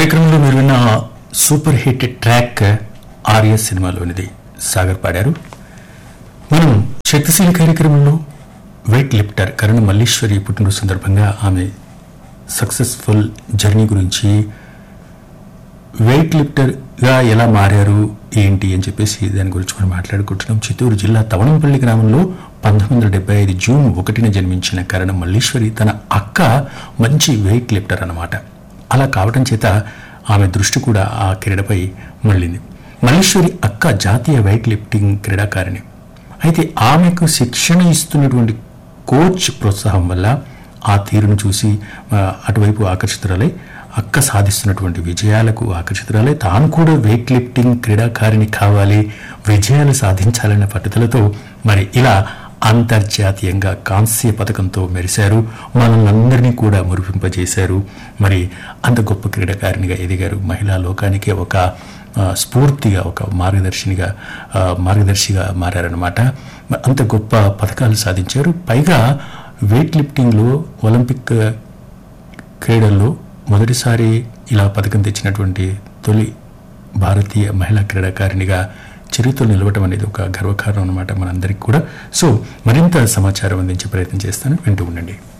కార్యక్రమంలో మీరు విన్న సూపర్ హిట్ ట్రాక్ ఆర్ఎస్ సినిమాలోనిది సాగర్ పాడారు మనం శక్తిశీలి కార్యక్రమంలో వెయిట్ లిఫ్టర్ కరుణ మల్లీశ్వరి పుట్టినరోజు సందర్భంగా ఆమె సక్సెస్ఫుల్ జర్నీ గురించి వెయిట్ లిఫ్టర్గా ఎలా మారారు ఏంటి అని చెప్పేసి దాని గురించి మనం మాట్లాడుకుంటున్నాం చిత్తూరు జిల్లా తవణంపల్లి గ్రామంలో పంతొమ్మిది వందల డెబ్బై ఐదు జూన్ ఒకటిన జన్మించిన కరణ మల్లీశ్వరి తన అక్క మంచి వెయిట్ లిఫ్టర్ అన్నమాట అలా కావటం చేత ఆమె దృష్టి కూడా ఆ క్రీడపై మళ్ళింది మల్లీశ్వరి అక్క జాతీయ వెయిట్ లిఫ్టింగ్ క్రీడాకారిణి అయితే ఆమెకు శిక్షణ ఇస్తున్నటువంటి కోచ్ ప్రోత్సాహం వల్ల ఆ తీరును చూసి ఆ, అటువైపు ఆకర్షితురాలై అక్క సాధిస్తున్నటువంటి విజయాలకు ఆకర్షితురాలై తాను కూడా వెయిట్ లిఫ్టింగ్ క్రీడాకారిణి కావాలి విజయాలు సాధించాలన్న పట్టుదలతో మరి ఇలా అంతర్జాతీయంగా కాంస్య పథకంతో మెరిశారు మనల్ని అందరినీ కూడా మురిపింపజేశారు మరి అంత గొప్ప క్రీడాకారిణిగా ఎదిగారు మహిళా లోకానికే ఒక ఆ, స్ఫూర్తిగా ఒక మార్గదర్శినిగా ఆ, మార్గదర్శిగా మారారనమాట అంత గొప్ప పథకాలు సాధించారు పైగా వెయిట్ లిఫ్టింగ్లో ఒలింపిక్ క్రీడల్లో మొదటిసారి ఇలా పథకం తెచ్చినటువంటి తొలి భారతీయ మహిళా క్రీడాకారిణిగా చరిత్రలో నిలవటం అనేది ఒక గర్వకారణం అనమాట మనందరికీ కూడా సో మరింత సమాచారం అందించే ప్రయత్నం చేస్తాను వింటూ ఉండండి